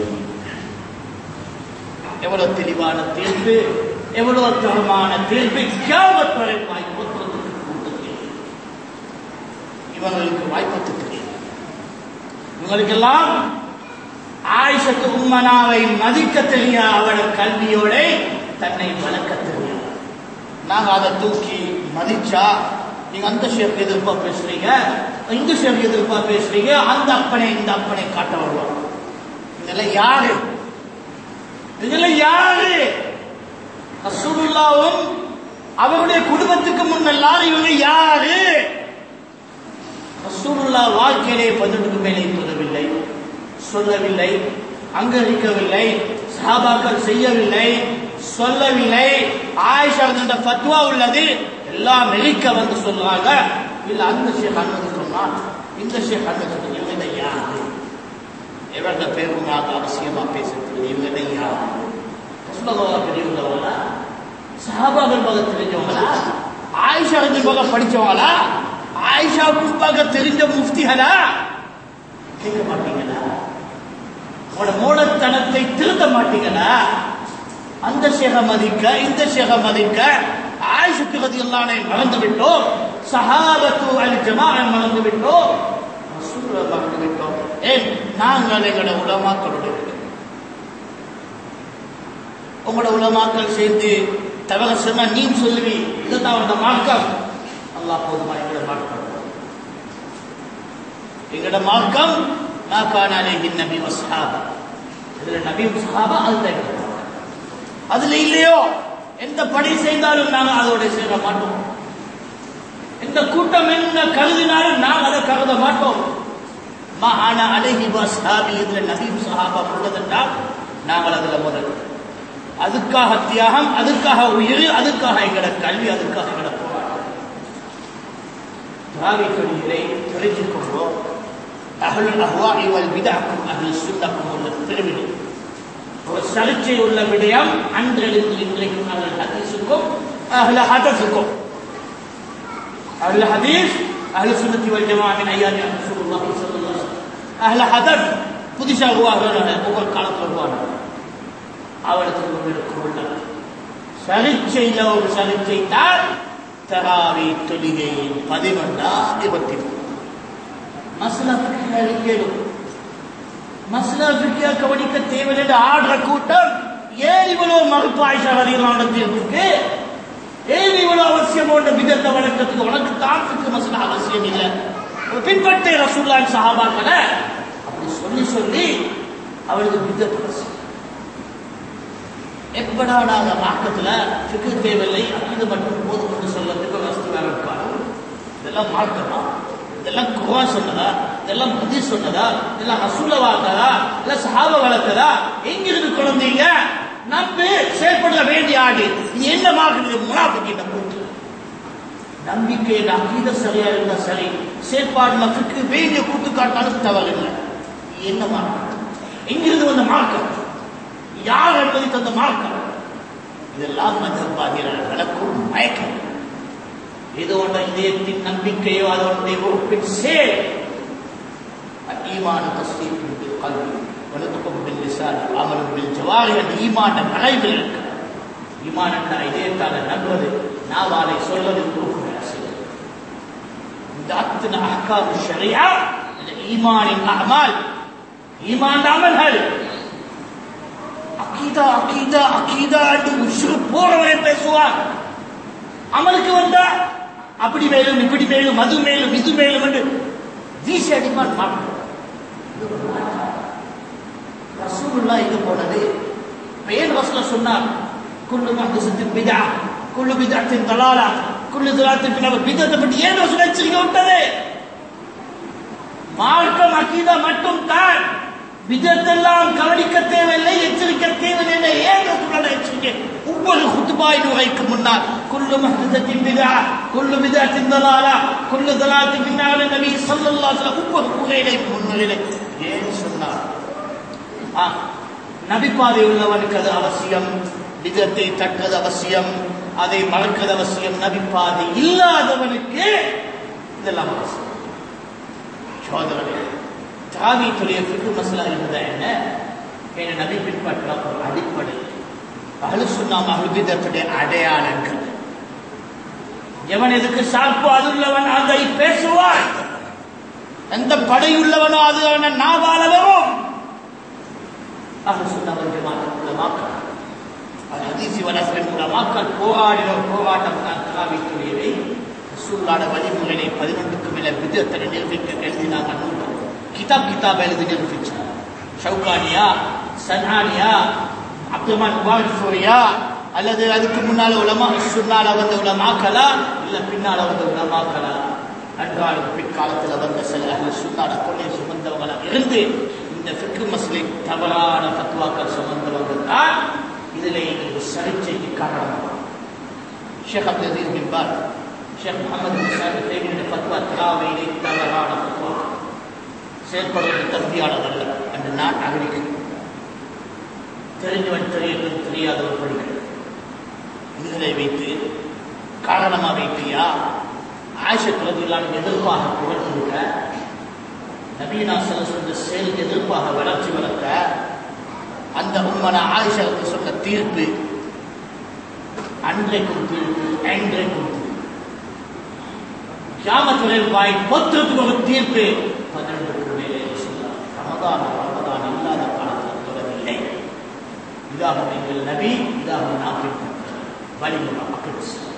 எவ்வளவு தெளிவான தீர்ப்பு எவ்வளவு தரமான தீர்ப்பு கியாமத் வரை வாய் பொத்துறதுக்கு கூட்டத்தில் இவங்களுக்கு வாய்ப்பு தெரியும் இவங்களுக்கெல்லாம் ஆயிஷத்து உம்மனாவை மதிக்க தெரியா அவட கல்வியோட தன்னை வளர்க்க தெரியும் நாங்க அதை தூக்கி மதிச்சா நீங்க அந்த ஷேப் எதிர்ப்பா பேசுறீங்க இந்த ஷேப் எதிர்ப்பா பேசுறீங்க அந்த அப்பனை இந்த அப்பனை காட்ட வருவாங்க இதெல்லாம் யாரு இதெல்லாம் யாரு ரசூலுல்லாவும் அவருடைய குடும்பத்துக்கு முன்னெல்லாம் இவங்க யாரு ரசூலுல்லா வாழ்க்கையிலே பதினெட்டுக்கு மேலே சொல்லவில்லை சொல்லவில்லை அங்கீகரிக்கவில்லை சஹாபாக்கள் செய்யவில்லை சொல்லவில்லை ஆயிஷா என்ற ஃபத்வா உள்ளது எல்லாம் நெருக்க வந்து சொல்றாங்க இல்ல அந்த ஷேக் அண்ணது சொன்னான் இந்த ஷேக் அண்ணது சொன்னான் இவங்க யாரு இவங்க பேருமாக அவசியமா பேசுறது இவங்க யாரு ரசூலுல்லாஹ் பெரியவங்களா சஹாபாக்கள் பார்க்க தெரிஞ்சவங்களா ஆயிஷா பார்க்க படிச்சவங்களா ஆயிஷாவுக்கு பார்க்க தெரிஞ்ச முஃப்திகளா கேட்க மாட்டீங்களா உங்களோட மூலத்தனத்தை திருத்த மாட்டீங்களா அந்த ஷேக மதிக்க இந்த ஷேக மதிக்க ஆயிஷத்து ரதியல்லானை மறந்து விட்டோம் சஹாபத்து அல் ஜமாஅ மறந்து விட்டோம் ரசூலை மறந்து விட்டோம் ஏன் நாங்கள் எங்களோட உலமாக்களுடைய உங்களோட உலமாக்கள் சேர்ந்து தவற சொன்னா நீ சொல்லுவி இதுதான் அவனோட மார்க்கம் அல்லாஹ் போதுமா எங்களோட மார்க்கம் எங்களோட மார்க்கம் நாக்கான அலேஹி நபி வஸ்ஹாபா இதுல நபி வஸ்ஹாபா அதுதான் எங்களோட மார்க்கம். அதுல இல்லையோ எந்த பணி செய்தாலும் நாங்கள் அதோட சேர மாட்டோம் எந்த கூட்டம் என்ன கருதினாலும் நாங்கள் அதை கருத மாட்டோம் மா ஆனா அழகி வஸ்ஹாபி இதுல நபி சஹாபா உள்ளதென்றால் நாங்கள் அதுல முதல் அதுக்காக தியாகம் அதுக்காக உயிர் அதுக்காக எங்களோட கல்வி அதுக்காக எங்களோட போராட்டம் திராவி தொழிலை தெரிஞ்சுக்கொண்டோம் அகல் அஹ்வாஇ வல் பிதஅக்கும் அஹ்ல் சுன்னக்கும் உள்ள திருவிழி ஒரு சர்ச்சை உள்ள விடயம் அன்றிலிருந்து இன்றைக்கும் அகல் ஹதீஸுக்கும் அஹ்ல ஹதஸுக்கும் அஹ்ல ஹதீஸ் அஹ்ல சுன்னத்தி வல் ஜமாஅ மின் ஐயாமி ரசூலுல்லாஹி ஸல்லல்லாஹு அலைஹி வஸல்லம் அஹ்ல ஹதஸ் புதுசாக உருவாகிறாங்க ஒவ்வொரு காலத்தில் உருவாகிறாங்க அவளுக்கு உங்களுக்கு உள்ள சரிச்சையில் ஒரு சரிச்சை தான் தராவி தொழுகையின் பதினொன்றா இருபத்தி மஸ்லா கேடும் மஸ்லா ஃபிக்கியா கவனிக்க தேவையில்லை ஆடுற கூட்டம் ஏன் இவ்வளவு மறுப்பு ஆயிஷா அலிலான தீர்வுக்கு ஏன் இவ்வளவு அவசியம் உள்ள விதத்தை வழக்கத்துக்கு உனக்கு தாத்துக்கு மஸ்லா அவசியம் இல்லை பின்பற்ற ரசூல்லான் சஹாபாக்களை அப்படி சொல்லி சொல்லி அவளுக்கு விதத்தை அவசியம் எப்படா நாங்க மார்க்கத்துல ஃபிக்கு தேவையில்லை அது மட்டும் போதும் என்று சொல்லத்துக்கு வசதி வேற இருக்காரு இதெல்லாம் மார்க்கமா இதெல்லாம் குரான் சொன்னதா இதெல்லாம் புதி சொன்னதா இதெல்லாம் ரசூல வாழ்த்ததா இல்ல சஹாப வளர்த்ததா எங்கிருந்து குழந்தைங்க நம்பி செயல்பட வேண்டிய ஆடு இது என்ன மார்க்கம் முனாஃபிக்கிட்ட கூட்டு நம்பிக்கையில் அகீத சரியா இருந்தா சரி செயற்பாடுல ஃபிக்கு வேண்டிய கூட்டு காட்டாலும் தவறில்லை இது என்ன மார்க்கம் எங்கிருந்து வந்த மார்க்கம் யார் என்பதை தந்த மார்க்கம் இதெல்லாம் மதபாதிகளுக்கும் மயக்கம் இது ஒன்ற இதயத்தின் நம்பிக்கையோ அதனுடைய உறுப்பின் சேர் ஈமான தஸ்தீப் கல்வி வலுத்துக்கும் பில் லிசான் அமலும் பில் ஜவாரி அந்த ஈமான மறைவில் இருக்கு ஈமான் என்ற இதயத்தால நம்புவது நாவாலை சொல்வது உறுப்புகளை செய்வது இந்த அத்தனை அஹ்காம் ஷரியா இந்த ஈமானின் அமல் ஈமான் அமல்கள் அகீதா அகீதா அகீதா என்று உசுறு போறவரை பேசுவார் அமலுக்கு வந்தா அப்படி மேலும் இப்படி மேலும் அது மேலும் இது மேலும் என்று வீசி அடிப்பான் மாட்டோம் ரசூலுல்லா இது போனது பேர் ரசூல சொன்னார் குல்லு மஹ்தஸத்தின் பிதா குல்லு பிதத்தின் தலாலா குல்லு தலாத்தின் பின்னர் பிதத்தை பற்றி ஏன் ரசூல் எச்சரிக்கை விட்டது மார்க்கம் அகீதா மட்டும் தான் விதத்தெல்லாம் கவனிக்க தேவையில்லை எச்சரிக்க தேவையில்லை ஏன் ரசூலுல்லாஹ் எச்சரிக்கை ஒவ்வொரு குத்துபாயின் உரைக்கு முன்னால் குல்லு மஹ்தஸத்தின் பிதா குல்லு பிதத்தின் தலாலா குல்லு தலாத்தின் பின்னால் நபி ஸல்லல்லாஹு அலைஹி வஸல்லம் ஒவ்வொரு உரையிலே முன்னுரையிலே ஏன் சொன்னார் ஆ, நபிப்பாதை உள்ளவனுக்கு அது அவசியம் விதத்தை தக்கது அவசியம் அதை மறக்கிறது அவசியம் நபிப்பாதை இல்லாதவனுக்கு இதெல்லாம் அவசியம் சோதரனே தாவீத்துடைய ஃபிக்கு மசலா இருந்ததா என்ன என நபி பின்பற்ற ஒரு அடிப்படை அழு சொன்னாம அழுவிதத்துடைய அடையாளங்கள் எவன் எதுக்கு சார்பு அதுள்ளவன் அதை பேசுவான் எந்த படையுள்ளவனோ அது அவன நாவால வரும் அஹ்லு சுன்னா வல் ஜமாஅத் உலமாக்கள் அது ஹதீஸி வலசலின் உலமாக்கள் போராடின ஒரு போராட்டம் தான் தாவீத்துடையவை ரசூலுல்லாஹ்ட வழிமுறையை பதினொன்றுக்கு மேல விதத்தை நிரூபிக்க எழுதினாங்க நூல்கள் கிதாப் கிதாப் எழுதி நிரூபிச்சாங்க ஷவுகானியா சன்ஹானியா அப்துல்மான் முபாரக் சூரியா அல்லது அதுக்கு முன்னால உலமா சுன்னால வந்த உலமாக்களா இல்ல பின்னால வந்த உலமாக்களா அன்றாடம் பிற்காலத்தில் வந்த சில அஹ்லு சுன்னாட கொள்கை சுமந்தவங்களா இருந்து இந்த ஃபிக்ரு மஸ்லிம் தவறான ஃபத்வாக்கள் சுமந்தவர்கள் தான் இதில் எங்களுக்கு சர்ச்சைக்கு காரணம் ஷேக் அப்துல் அசீஸ் பின் பார் ஷேக் முகமது முசாரி தேவியுடைய ஃபத்வா திராவையிலே தவறான ஃபத்வா செயல்படுவது தகுதியானதல்ல என்று நான் அகரிக்கிறேன் தெரிஞ்சவன் தெரியவன் தெரியாதவன் படிக்கிறேன் இதுகளை வைத்து காரணமா வைத்தியா ஆயிஷத் ரதியல்லாஹு எதிர்ப்பாக புகழ் கொடுக்க நபீனா செல்ல செயலுக்கு எதிர்ப்பாக வளர்ச்சி வளர்க்க அந்த உம்மன ஆயிஷாவுக்கு சொன்ன தீர்ப்பு அன்றைக்கும் தீர்ப்பு அன்றைக்கும் தீர்ப்பு கியாமத்துடைய வாய் மொத்தத்துக்கு ஒரு தீர்ப்பு பன்னெண்டுக்கு மேலே சொல்லலாம் ரமதான் ரமதான் இல்லாத காலத்தில் தொடரவில்லை இதாக நீங்கள் நபி இதாக நாட்டின் வழிமுறை மக்கள்